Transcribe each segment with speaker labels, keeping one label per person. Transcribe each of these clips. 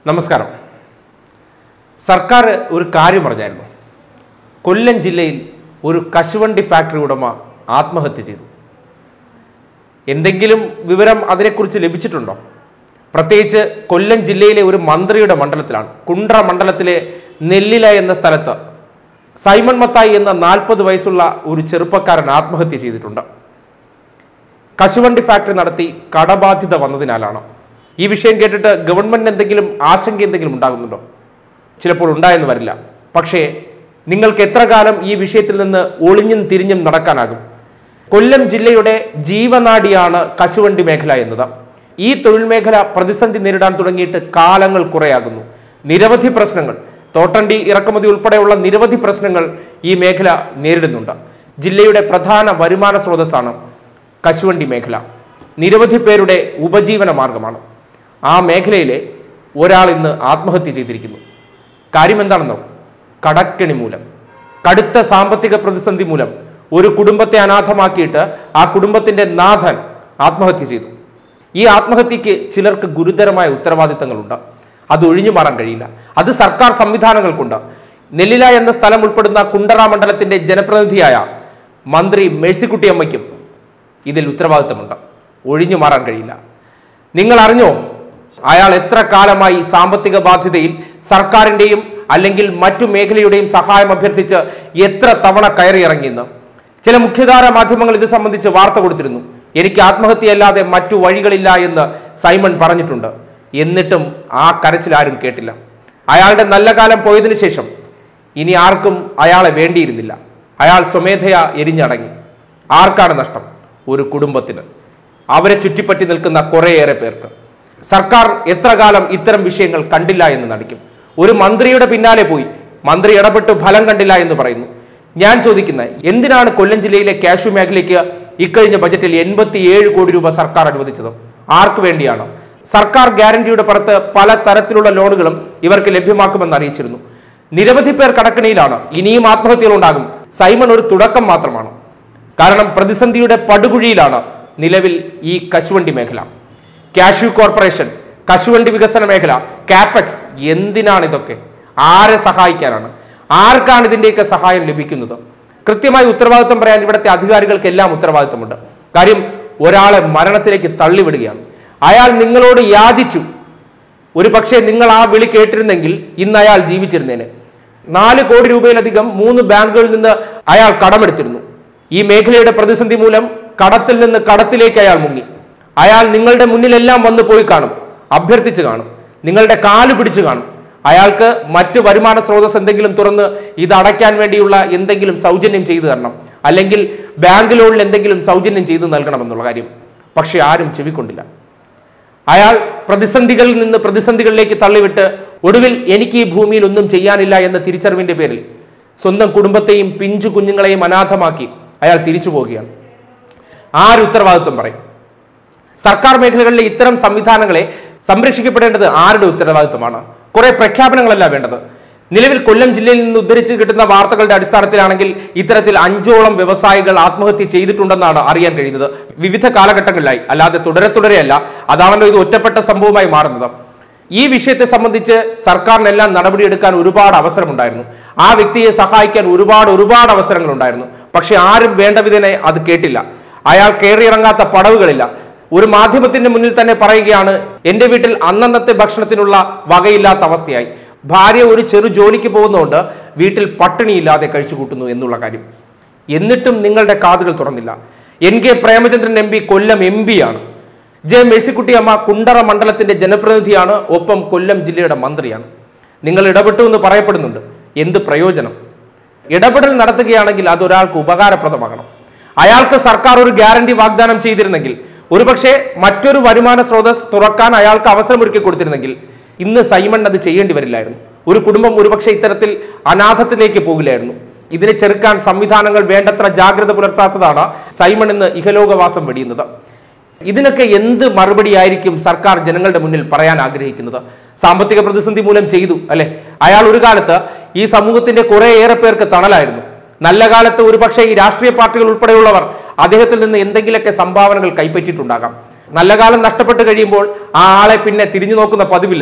Speaker 1: നമസ്കാരം സർക്കാർ ഒരു കാര്യം പറഞ്ഞായിരുന്നു കൊല്ലം ജില്ലയിൽ ഒരു കശുവണ്ടി ഫാക്ടറി ഉടമ ആത്മഹത്യ ചെയ്തു എന്തെങ്കിലും വിവരം അതിനെക്കുറിച്ച് ലഭിച്ചിട്ടുണ്ടോ പ്രത്യേകിച്ച് കൊല്ലം ജില്ലയിലെ ഒരു മന്ത്രിയുടെ മണ്ഡലത്തിലാണ് കുണ്ട്ര മണ്ഡലത്തിലെ നെല്ലില എന്ന സ്ഥലത്ത് സൈമൺ മത്തായി എന്ന നാൽപ്പത് വയസ്സുള്ള ഒരു ചെറുപ്പക്കാരൻ ആത്മഹത്യ ചെയ്തിട്ടുണ്ട് കശുവണ്ടി ഫാക്ടറി നടത്തി കടബാധ്യത വന്നതിനാലാണ് ഈ വിഷയം കേട്ടിട്ട് ഗവൺമെന്റിന് എന്തെങ്കിലും ആശങ്ക എന്തെങ്കിലും ഉണ്ടാകുന്നുണ്ടോ ചിലപ്പോൾ ഉണ്ടായെന്ന് വരില്ല പക്ഷേ നിങ്ങൾക്ക് എത്ര കാലം ഈ വിഷയത്തിൽ നിന്ന് ഒളിഞ്ഞും തിരിഞ്ഞും നടക്കാനാകും കൊല്ലം ജില്ലയുടെ ജീവനാഡിയാണ് കശുവണ്ടി മേഖല എന്നത് ഈ തൊഴിൽ മേഖല പ്രതിസന്ധി നേരിടാൻ തുടങ്ങിയിട്ട് കാലങ്ങൾ കുറയാകുന്നു നിരവധി പ്രശ്നങ്ങൾ തോട്ടണ്ടി ഇറക്കുമതി ഉൾപ്പെടെയുള്ള നിരവധി പ്രശ്നങ്ങൾ ഈ മേഖല നേരിടുന്നുണ്ട് ജില്ലയുടെ പ്രധാന വരുമാന സ്രോതസ്സാണ് കശുവണ്ടി മേഖല നിരവധി പേരുടെ ഉപജീവന മാർഗമാണ് ആ മേഖലയിലെ ഒരാൾ ഇന്ന് ആത്മഹത്യ ചെയ്തിരിക്കുന്നു കാര്യം എന്താണെന്നോ കടക്കെണി മൂലം കടുത്ത സാമ്പത്തിക പ്രതിസന്ധി മൂലം ഒരു കുടുംബത്തെ അനാഥമാക്കിയിട്ട് ആ കുടുംബത്തിന്റെ നാഥൻ ആത്മഹത്യ ചെയ്തു ഈ ആത്മഹത്യക്ക് ചിലർക്ക് ഗുരുതരമായ ഉത്തരവാദിത്തങ്ങളുണ്ട് അത് ഒഴിഞ്ഞു മാറാൻ കഴിയില്ല അത് സർക്കാർ സംവിധാനങ്ങൾക്കുണ്ട് നെല്ലില എന്ന സ്ഥലം ഉൾപ്പെടുന്ന കുണ്ടറ മണ്ഡലത്തിന്റെ ജനപ്രതിനിധിയായ മന്ത്രി മേഴ്സിക്കുട്ടിയമ്മയ്ക്കും ഇതിൽ ഉത്തരവാദിത്തമുണ്ട് ഒഴിഞ്ഞു മാറാൻ കഴിയില്ല നിങ്ങൾ അറിഞ്ഞോ അയാൾ എത്ര കാലമായി സാമ്പത്തിക ബാധ്യതയിൽ സർക്കാരിന്റെയും അല്ലെങ്കിൽ മറ്റു മേഖലയുടെയും സഹായം അഭ്യർത്ഥിച്ച് എത്ര തവണ കയറി ഇറങ്ങിയെന്ന് ചില മുഖ്യധാര മാധ്യമങ്ങൾ ഇത് സംബന്ധിച്ച് വാർത്ത കൊടുത്തിരുന്നു എനിക്ക് ആത്മഹത്യയല്ലാതെ മറ്റു വഴികളില്ല എന്ന് സൈമൺ പറഞ്ഞിട്ടുണ്ട് എന്നിട്ടും ആ കരച്ചിൽ ആരും കേട്ടില്ല അയാളുടെ നല്ല കാലം പോയതിനു ശേഷം ഇനി ആർക്കും അയാളെ വേണ്ടിയിരുന്നില്ല അയാൾ സ്വമേധയാ എരിഞ്ഞടങ്ങി ആർക്കാണ് നഷ്ടം ഒരു കുടുംബത്തിന് അവരെ ചുറ്റിപ്പറ്റി നിൽക്കുന്ന കുറേയേറെ പേർക്ക് സർക്കാർ എത്ര കാലം ഇത്തരം വിഷയങ്ങൾ കണ്ടില്ല എന്ന് നടിക്കും ഒരു മന്ത്രിയുടെ പിന്നാലെ പോയി മന്ത്രി ഇടപെട്ട് ഫലം കണ്ടില്ല എന്ന് പറയുന്നു ഞാൻ ചോദിക്കുന്നത് എന്തിനാണ് കൊല്ലം ജില്ലയിലെ കാഷ്യൂ മേഖലയ്ക്ക് ഇക്കഴിഞ്ഞ ബജറ്റിൽ എൺപത്തിയേഴ് കോടി രൂപ സർക്കാർ അനുവദിച്ചത് ആർക്ക് വേണ്ടിയാണ് സർക്കാർ ഗ്യാരണ്ടിയുടെ പുറത്ത് പല തരത്തിലുള്ള ലോണുകളും ഇവർക്ക് ലഭ്യമാക്കുമെന്ന് അറിയിച്ചിരുന്നു നിരവധി പേർ കടക്കണിയിലാണ് ഇനിയും ആത്മഹത്യകൾ ഉണ്ടാകും സൈമൺ ഒരു തുടക്കം മാത്രമാണ് കാരണം പ്രതിസന്ധിയുടെ പടുകുഴിയിലാണ് നിലവിൽ ഈ കശുവണ്ടി മേഖല കാഷ്യൂ കോർപ്പറേഷൻ കശുവണ്ടി വികസന മേഖല കാപ്പക്സ് എന്തിനാണ് ഇതൊക്കെ ആരെ സഹായിക്കാനാണ് ആർക്കാണ് ഇതിന്റെയൊക്കെ സഹായം ലഭിക്കുന്നത് കൃത്യമായി ഉത്തരവാദിത്വം പറയാൻ ഇവിടുത്തെ അധികാരികൾക്ക് എല്ലാം ഉത്തരവാദിത്വമുണ്ട് കാര്യം ഒരാളെ മരണത്തിലേക്ക് തള്ളിവിടുകയാണ് അയാൾ നിങ്ങളോട് യാചിച്ചു ഒരു പക്ഷേ നിങ്ങൾ ആ വിളി കേട്ടിരുന്നെങ്കിൽ ഇന്ന് അയാൾ ജീവിച്ചിരുന്നേനെ നാല് കോടി രൂപയിലധികം മൂന്ന് ബാങ്കുകളിൽ നിന്ന് അയാൾ കടമെടുത്തിരുന്നു ഈ മേഖലയുടെ പ്രതിസന്ധി മൂലം കടത്തിൽ നിന്ന് കടത്തിലേക്ക് അയാൾ മുങ്ങി അയാൾ നിങ്ങളുടെ മുന്നിലെല്ലാം വന്നു പോയി കാണും അഭ്യർത്ഥിച്ച് കാണും നിങ്ങളുടെ കാല് പിടിച്ചു കാണും അയാൾക്ക് മറ്റ് വരുമാന സ്രോതസ് എന്തെങ്കിലും തുറന്ന് ഇത് അടയ്ക്കാൻ വേണ്ടിയുള്ള എന്തെങ്കിലും സൗജന്യം ചെയ്തു തരണം അല്ലെങ്കിൽ ബാങ്ക് ലോണിൽ എന്തെങ്കിലും സൗജന്യം ചെയ്തു നൽകണമെന്നുള്ള കാര്യം പക്ഷെ ആരും ചെവിക്കൊണ്ടില്ല അയാൾ പ്രതിസന്ധികളിൽ നിന്ന് പ്രതിസന്ധികളിലേക്ക് തള്ളിവിട്ട് ഒടുവിൽ എനിക്ക് ഈ ഭൂമിയിൽ ഒന്നും ചെയ്യാനില്ല എന്ന തിരിച്ചറിവിന്റെ പേരിൽ സ്വന്തം കുടുംബത്തെയും പിഞ്ചു കുഞ്ഞുങ്ങളെയും അനാഥമാക്കി അയാൾ തിരിച്ചു പോവുകയാണ് ആര് ഉത്തരവാദിത്വം പറയും സർക്കാർ മേഖലകളിലെ ഇത്തരം സംവിധാനങ്ങളെ സംരക്ഷിക്കപ്പെടേണ്ടത് ആരുടെ ഉത്തരവാദിത്വമാണ് കുറെ പ്രഖ്യാപനങ്ങളല്ല വേണ്ടത് നിലവിൽ കൊല്ലം ജില്ലയിൽ നിന്ന് ഉദ്ധരിച്ച് കിട്ടുന്ന വാർത്തകളുടെ അടിസ്ഥാനത്തിലാണെങ്കിൽ ഇത്തരത്തിൽ അഞ്ചോളം വ്യവസായികൾ ആത്മഹത്യ ചെയ്തിട്ടുണ്ടെന്നാണ് അറിയാൻ കഴിയുന്നത് വിവിധ കാലഘട്ടങ്ങളിലായി അല്ലാതെ തുടരെ തുടരെയല്ല അതാണല്ലോ ഇത് ഒറ്റപ്പെട്ട സംഭവമായി മാറുന്നത് ഈ വിഷയത്തെ സംബന്ധിച്ച് സർക്കാരിനെല്ലാം നടപടിയെടുക്കാൻ ഒരുപാട് അവസരമുണ്ടായിരുന്നു ആ വ്യക്തിയെ സഹായിക്കാൻ ഒരുപാട് ഒരുപാട് അവസരങ്ങൾ ഉണ്ടായിരുന്നു പക്ഷെ ആരും വേണ്ട വിധനെ അത് കേട്ടില്ല അയാൾ കയറിയിറങ്ങാത്ത പടവുകളില്ല ഒരു മാധ്യമത്തിന്റെ മുന്നിൽ തന്നെ പറയുകയാണ് എന്റെ വീട്ടിൽ അന്നന്നത്തെ ഭക്ഷണത്തിനുള്ള വകയില്ലാത്ത അവസ്ഥയായി ഭാര്യ ഒരു ചെറു ജോലിക്ക് പോകുന്നതുകൊണ്ട് വീട്ടിൽ പട്ടിണിയില്ലാതെ കഴിച്ചു കൂട്ടുന്നു എന്നുള്ള കാര്യം എന്നിട്ടും നിങ്ങളുടെ കാതുകൾ തുറന്നില്ല N K Premachandran M P Kollam M പിയാണ് ജെ മേഴ്സിക്കുട്ടിയമ്മ കുണ്ടറ മണ്ഡലത്തിന്റെ ജനപ്രതിനിധിയാണ് ഒപ്പം കൊല്ലം ജില്ലയുടെ മന്ത്രിയാണ് നിങ്ങൾ ഇടപെട്ടു എന്ന് പറയപ്പെടുന്നുണ്ട് എന്ത് പ്രയോജനം ഇടപെടൽ നടത്തുകയാണെങ്കിൽ അതൊരാൾക്ക് ഉപകാരപ്രദമാകണം അയാൾക്ക് സർക്കാർ ഒരു ഗ്യാരണ്ടി വാഗ്ദാനം ചെയ്തിരുന്നെങ്കിൽ ഒരുപക്ഷെ മറ്റൊരു വരുമാന സ്രോതസ് തുറക്കാൻ അയാൾക്ക് അവസരമൊരുക്കി കൊടുത്തിരുന്നെങ്കിൽ ഇന്ന് സൈമൺ അത് ചെയ്യേണ്ടി വരില്ലായിരുന്നു ഒരു കുടുംബം ഒരുപക്ഷെ ഇത്തരത്തിൽ അനാഥത്തിലേക്ക് പോകില്ലായിരുന്നു ഇതിനെ ചെറുക്കാൻ സംവിധാനങ്ങൾ വേണ്ടത്ര ജാഗ്രത പുലർത്താത്തതാണ് സൈമൺ ഇന്ന് ഇഹലോകവാസം വെടിയുന്നത് ഇതിനൊക്കെ എന്ത് മറുപടിയായിരിക്കും സർക്കാർ ജനങ്ങളുടെ മുന്നിൽ പറയാൻ ആഗ്രഹിക്കുന്നത് സാമ്പത്തിക പ്രതിസന്ധി മൂലം ചെയ്തു അല്ലെ അയാൾ ഒരു കാലത്ത് ഈ സമൂഹത്തിന്റെ കുറേയേറെ പേർക്ക് തണലായിരുന്നു നല്ല കാലത്ത് ഒരുപക്ഷെ ഈ രാഷ്ട്രീയ പാർട്ടികൾ ഉൾപ്പെടെയുള്ളവർ അദ്ദേഹത്തിൽ നിന്ന് എന്തെങ്കിലുമൊക്കെ സംഭാവനകൾ കൈപ്പറ്റിയിട്ടുണ്ടാകാം നല്ല കാലം നഷ്ടപ്പെട്ട് കഴിയുമ്പോൾ ആ ആളെ പിന്നെ തിരിഞ്ഞു നോക്കുന്ന പതിവില്ലല്ലോ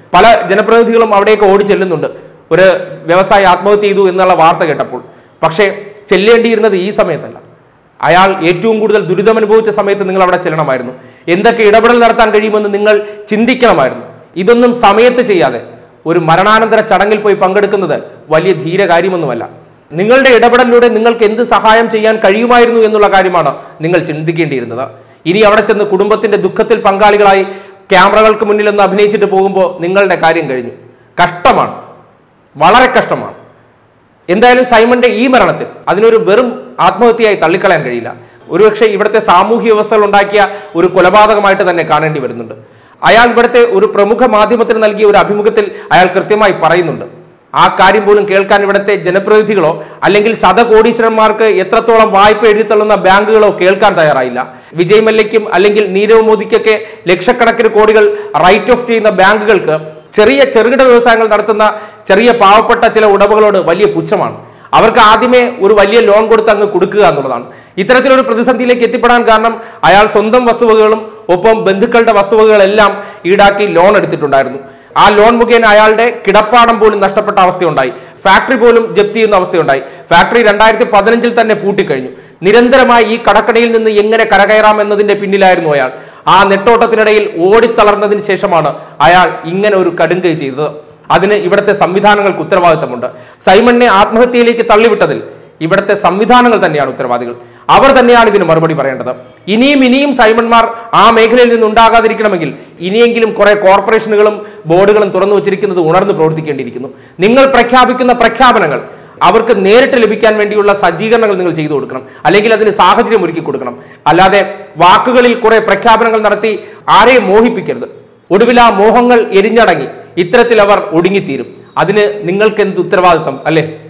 Speaker 1: പല ജനപ്രതിനിധികളും അവിടേക്ക് ഓടി ചെല്ലുന്നുണ്ട് ഒരു വ്യവസായി ആത്മഹത്യ ചെയ്തു എന്നുള്ള വാർത്ത കേട്ടപ്പോൾ പക്ഷേ ചെല്ലേണ്ടിയിരുന്നത് ഈ സമയത്തല്ല അയാൾ ഏറ്റവും കൂടുതൽ ദുരിതമനുഭവിച്ച സമയത്ത് നിങ്ങൾ അവിടെ ചെല്ലണമായിരുന്നു എന്തൊക്കെ ഇടപെടൽ നടത്താൻ കഴിയുമെന്ന് നിങ്ങൾ ചിന്തിക്കണമായിരുന്നു ഇതൊന്നും സമയത്ത് ചെയ്യാതെ ഒരു മരണാനന്തര ചടങ്ങിൽ പോയി പങ്കെടുക്കുന്നത് വലിയ ധീരകാര്യമൊന്നുമല്ല നിങ്ങളുടെ ഇടപെടലിലൂടെ നിങ്ങൾക്ക് എന്ത് സഹായം ചെയ്യാൻ കഴിയുമായിരുന്നു എന്നുള്ള കാര്യമാണ് നിങ്ങൾ ചിന്തിക്കേണ്ടിയിരുന്നത് ഇനി അവിടെ ചെന്ന് കുടുംബത്തിന്റെ ദുഃഖത്തിൽ പങ്കാളികളായി ക്യാമറകൾക്ക് മുന്നിൽ ഒന്ന് അഭിനയിച്ചിട്ട് പോകുമ്പോൾ നിങ്ങളുടെ കാര്യം കഴിഞ്ഞു കഷ്ടമാണ് വളരെ കഷ്ടമാണ് എന്തായാലും സൈമന്റെ ഈ മരണത്തിൽ അതിനൊരു വെറും ആത്മഹത്യയായി തള്ളിക്കളയാൻ കഴിയില്ല ഒരുപക്ഷെ ഇവിടുത്തെ സാമൂഹ്യ വ്യവസ്ഥകൾ ഉണ്ടാക്കിയ ഒരു കൊലപാതകമായിട്ട് തന്നെ കാണേണ്ടി വരുന്നുണ്ട് അയാൾ ഇവിടുത്തെ ഒരു പ്രമുഖ മാധ്യമത്തിന് നൽകിയ ഒരു അഭിമുഖത്തിൽ അയാൾ കൃത്യമായി പറയുന്നുണ്ട് ആ കാര്യം പോലും കേൾക്കാൻ ഇവിടുത്തെ ജനപ്രതിനിധികളോ അല്ലെങ്കിൽ ശതകോടീശ്വരന്മാർക്ക് എത്രത്തോളം വായ്പ എഴുതിത്തള്ളുന്ന ബാങ്കുകളോ കേൾക്കാൻ തയ്യാറായില്ല വിജയ് മല്യയ്ക്കും അല്ലെങ്കിൽ നീരവ് മോദിക്കൊക്കെ ലക്ഷക്കണക്കിന് കോടികൾ റൈറ്റ് ഓഫ് ചെയ്യുന്ന ബാങ്കുകൾക്ക് ചെറിയ ചെറുകിട വ്യവസായങ്ങൾ നടത്തുന്ന ചെറിയ പാവപ്പെട്ട ചില ഉടമകളോട് വലിയ പുച്ഛമാണ് അവർക്ക് ആദ്യമേ ഒരു വലിയ ലോൺ കൊടുത്ത് അങ്ങ് കൊടുക്കുക എന്നുള്ളതാണ് ഇത്തരത്തിലൊരു പ്രതിസന്ധിയിലേക്ക് എത്തിപ്പെടാൻ കാരണം അയാൾ സ്വന്തം വസ്തുവകകളും ഒപ്പം ബന്ധുക്കളുടെ വസ്തുവകകളെല്ലാം ഈടാക്കി ലോൺ എടുത്തിട്ടുണ്ടായിരുന്നു ആ ലോൺ മുഖേന അയാളുടെ കിടപ്പാടം പോലും നഷ്ടപ്പെട്ട അവസ്ഥയുണ്ടായി ഫാക്ടറി പോലും ജപ്തി ചെയ്യുന്ന അവസ്ഥയുണ്ടായി ഫാക്ടറി രണ്ടായിരത്തി പതിനഞ്ചിൽ തന്നെ പൂട്ടിക്കഴിഞ്ഞു നിരന്തരമായി ഈ കടക്കണിയിൽ നിന്ന് എങ്ങനെ കരകയറാം എന്നതിന്റെ പിന്നിലായിരുന്നു അയാൾ ആ നെട്ടോട്ടത്തിനിടയിൽ ഓടിത്തളർന്നതിന് ശേഷമാണ് അയാൾ ഇങ്ങനെ ഒരു കടുങ്കൈ ചെയ്തത് അതിന് ഇവിടുത്തെ സംവിധാനങ്ങൾക്ക് ഉത്തരവാദിത്തമുണ്ട് സൈമണിനെ ആത്മഹത്യയിലേക്ക് തള്ളിവിട്ടതിൽ ഇവിടുത്തെ സംവിധാനങ്ങൾ തന്നെയാണ് ഉത്തരവാദികൾ അവർ തന്നെയാണ് ഇതിന് മറുപടി പറയേണ്ടത് ഇനിയും ഇനിയും സൈമൺമാർ ആ മേഖലയിൽ നിന്ന് ഉണ്ടാകാതിരിക്കണമെങ്കിൽ ഇനിയെങ്കിലും കുറെ കോർപ്പറേഷനുകളും ബോർഡുകളും തുറന്നു വച്ചിരിക്കുന്നത് ഉണർന്നു പ്രവർത്തിക്കേണ്ടിയിരിക്കുന്നു നിങ്ങൾ പ്രഖ്യാപിക്കുന്ന പ്രഖ്യാപനങ്ങൾ അവർക്ക് നേരിട്ട് ലഭിക്കാൻ വേണ്ടിയുള്ള സജ്ജീകരണങ്ങൾ നിങ്ങൾ ചെയ്തു കൊടുക്കണം അല്ലെങ്കിൽ അതിന് സാഹചര്യം ഒരുക്കി കൊടുക്കണം അല്ലാതെ വാക്കുകളിൽ കുറെ പ്രഖ്യാപനങ്ങൾ നടത്തി ആരെയും മോഹിപ്പിക്കരുത് ഒടുവിൽ ആ മോഹങ്ങൾ എരിഞ്ഞടങ്ങി ഇത്തരത്തിൽ അവർ ഒടുങ്ങിത്തീരും അതിന് നിങ്ങൾക്ക് എന്ത് ഉത്തരവാദിത്തം അല്ലേ